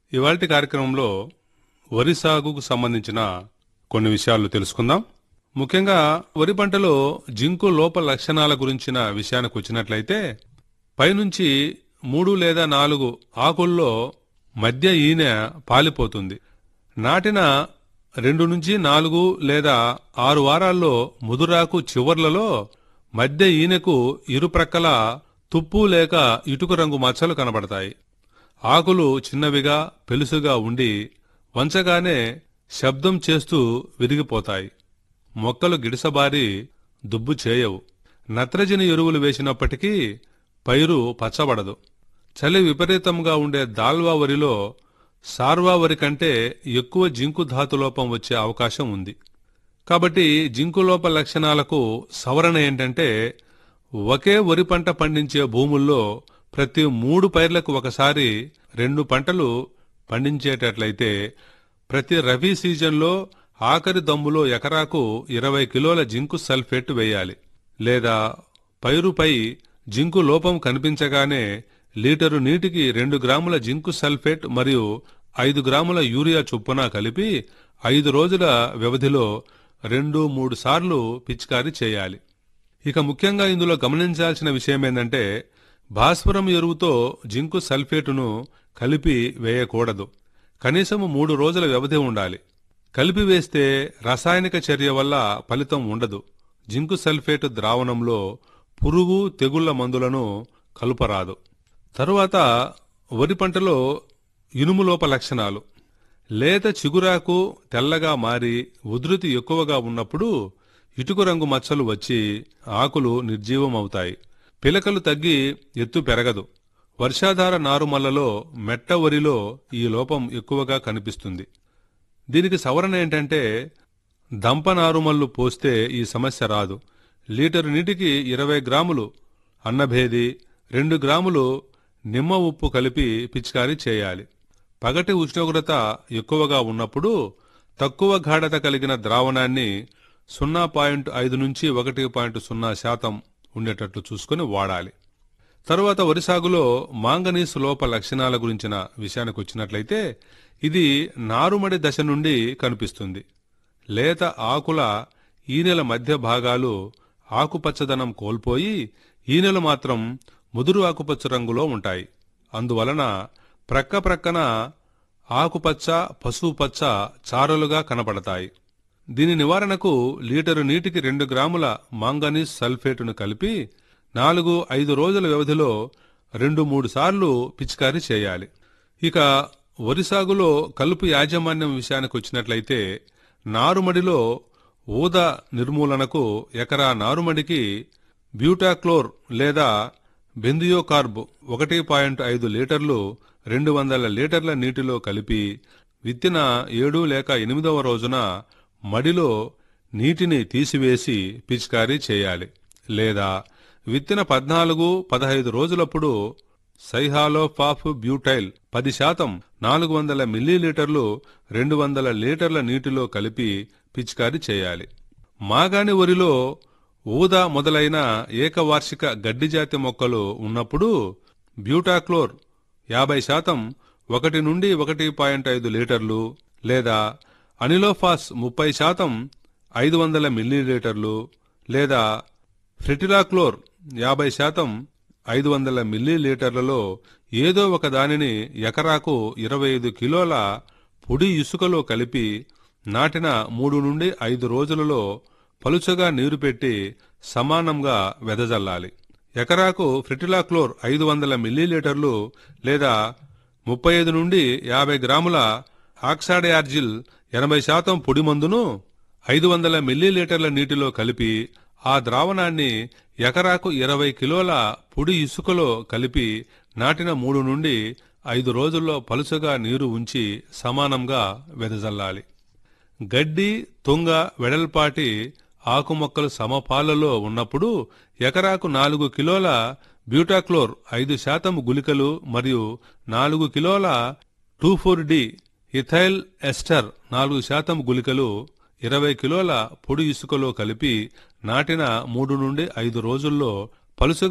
ఇవాల్టి కార్యక్రమంలో వరి సాగుకు సంబంధించిన కొన్ని విషయాలు తెలుసుకుందాం ముఖ్యంగా వరి పంటలో జింకు లోప లక్షణాల గురించిన విషయానికి వచ్చినట్లయితే పైనుంచి మూడు లేదా నాలుగు ఆకుల్లో మధ్య ఈనె పాలిపోతుంది నాటిన రెండు నుంచి నాలుగు లేదా ఆరు వారాల్లో ముదురాకు చివర్లలో మధ్య ఈనెకు ఇరుప్రక్కల తుప్పు లేక ఇటుక రంగు మచ్చలు కనబడతాయి ఆకులు చిన్నవిగా పెలుసుగా ఉండి వంచగానే శబ్దం చేస్తూ విరిగిపోతాయి మొక్కలు గిడిసబారి దుబ్బు చేయవు నత్రజని ఎరువులు వేసినప్పటికీ పైరు పచ్చబడదు చలి విపరీతంగా ఉండే దాల్వా వరిలో సార్వా వరి కంటే ఎక్కువ జింకు ధాతులోపం వచ్చే అవకాశం ఉంది కాబట్టి జింకు లోప లక్షణాలకు సవరణ ఏంటంటే ఒకే వరి పంట పండించే భూముల్లో ప్రతి మూడు పైర్లకు ఒకసారి రెండు పంటలు పండించేటట్లయితే ప్రతి రబీ సీజన్లో ఆఖరి దమ్ములో ఎకరాకు ఇరవై కిలోల జింకు సల్ఫేట్ వేయాలి లేదా పైరుపై జింకు లోపం కనిపించగానే లీటరు నీటికి రెండు గ్రాముల జింకు సల్ఫేట్ మరియు ఐదు గ్రాముల యూరియా చొప్పున కలిపి ఐదు రోజుల వ్యవధిలో రెండు మూడు సార్లు పిచికారీ చేయాలి ఇక ముఖ్యంగా ఇందులో గమనించాల్సిన విషయం ఏంటంటే భాస్వరం ఎరువుతో జింకు సల్ఫేటును కలిపి వేయకూడదు కనీసం మూడు రోజుల వ్యవధి ఉండాలి కలిపి వేస్తే రసాయనిక చర్య వల్ల ఫలితం ఉండదు జింకు సల్ఫేటు ద్రావణంలో పురుగు తెగుళ్ల మందులను కలుపరాదు తరువాత వరి పంటలో ఇనుములోప లక్షణాలు లేత చిగురాకు తెల్లగా మారి ఉధృతి ఎక్కువగా ఉన్నప్పుడు ఇటుక రంగు మచ్చలు వచ్చి ఆకులు నిర్జీవం అవుతాయి పిలకలు తగ్గి ఎత్తు పెరగదు వర్షాధార నారుమల్లలో మెట్ట వరిలో ఈ లోపం ఎక్కువగా కనిపిస్తుంది దీనికి సవరణ ఏంటంటే దంప నారుమల్లు పోస్తే ఈ సమస్య రాదు లీటరు నీటికి ఇరవై గ్రాములు అన్నభేది రెండు గ్రాములు నిమ్మ ఉప్పు కలిపి పిచికారీ చేయాలి పగటి ఉష్ణోగ్రత ఎక్కువగా ఉన్నప్పుడు తక్కువ గాఢత కలిగిన ద్రావణాన్ని సున్నా పాయింట్ ఐదు నుంచి ఒకటి పాయింట్ సున్నా శాతం ఉండేటట్లు చూసుకుని వాడాలి తరువాత వరి సాగులో మాంగనీస్ లోప లక్షణాల గురించిన విషయానికి వచ్చినట్లయితే ఇది నారుమడి దశ నుండి కనిపిస్తుంది లేత ఆకుల ఈనెల మధ్య భాగాలు ఆకుపచ్చదనం కోల్పోయి ఈనెలు మాత్రం ముదురు ఆకుపచ్చ రంగులో ఉంటాయి అందువలన ప్రక్క ప్రక్కన ఆకుపచ్చ పసుపుపచ్చ చారలుగా కనపడతాయి దీని నివారణకు లీటరు నీటికి రెండు గ్రాముల మాంగనీస్ సల్ఫేటును కలిపి నాలుగు ఐదు రోజుల వ్యవధిలో రెండు మూడు సార్లు పిచికారీ చేయాలి ఇక వరి సాగులో కలుపు యాజమాన్యం విషయానికి వచ్చినట్లయితే నారుమడిలో ఊద నిర్మూలనకు ఎకరా నారుమడికి బ్యూటాక్లోర్ లేదా బెందియోకార్బ్ ఒకటి పాయింట్ ఐదు లీటర్లు రెండు వందల లీటర్ల నీటిలో కలిపి విత్తిన ఏడు లేక ఎనిమిదవ రోజున మడిలో నీటిని తీసివేసి పిచికారీ చేయాలి లేదా విత్తిన పద్నాలుగు పదహైదు రోజులప్పుడు సైహాలోఫాఫ్ బ్యూటైల్ పది శాతం నాలుగు వందల మిల్లీలీటర్లు రెండు వందల లీటర్ల నీటిలో కలిపి పిచికారీ చేయాలి మాగాణి వరిలో ఊదా మొదలైన ఏకవార్షిక గడ్డి జాతి మొక్కలు ఉన్నప్పుడు బ్యూటాక్లోర్ యాభై శాతం ఒకటి నుండి ఒకటి పాయింట్ ఐదు లీటర్లు లేదా అనిలోఫాస్ ముప్పై శాతం ఐదు వందల మిల్లీలీటర్లు లేదా ఫ్రిటిలాక్లోర్ యాభై శాతం ఐదు వందల మిల్లీలీటర్లలో ఏదో ఒక దానిని ఎకరాకు ఇరవై ఐదు కిలోల పొడి ఇసుకలో కలిపి నాటిన మూడు నుండి ఐదు రోజులలో పలుచగా నీరు పెట్టి సమానంగా వెదజల్లాలి ఎకరాకు ఫ్రిటిలాక్లోర్ ఐదు వందల మిల్లీలీటర్లు లేదా ముప్పై ఐదు నుండి యాభై గ్రాముల ఆక్సాడయార్జిల్ ఎనభై శాతం పొడి మందును ఐదు వందల మిల్లీలీటర్ల నీటిలో కలిపి ఆ ద్రావణాన్ని ఎకరాకు ఇరవై కిలోల పొడి ఇసుకలో కలిపి నాటిన మూడు నుండి ఐదు రోజుల్లో పలుచగా నీరు ఉంచి సమానంగా వెదజల్లాలి గడ్డి తుంగ వెడల్పాటి ఆకుమొక్కలు సమపాలలో ఉన్నప్పుడు ఎకరాకు నాలుగు కిలోల బ్యూటాక్లోర్ ఐదు శాతం గుళికలు మరియు నాలుగు కిలోల two four D ethyl ester నాలుగు శాతం గుళికలు ఇరవై కిలోల పొడి ఇసుకలో కలిపి నాటిన మూడు నుండి ఐదు రోజుల్లో పలుచగా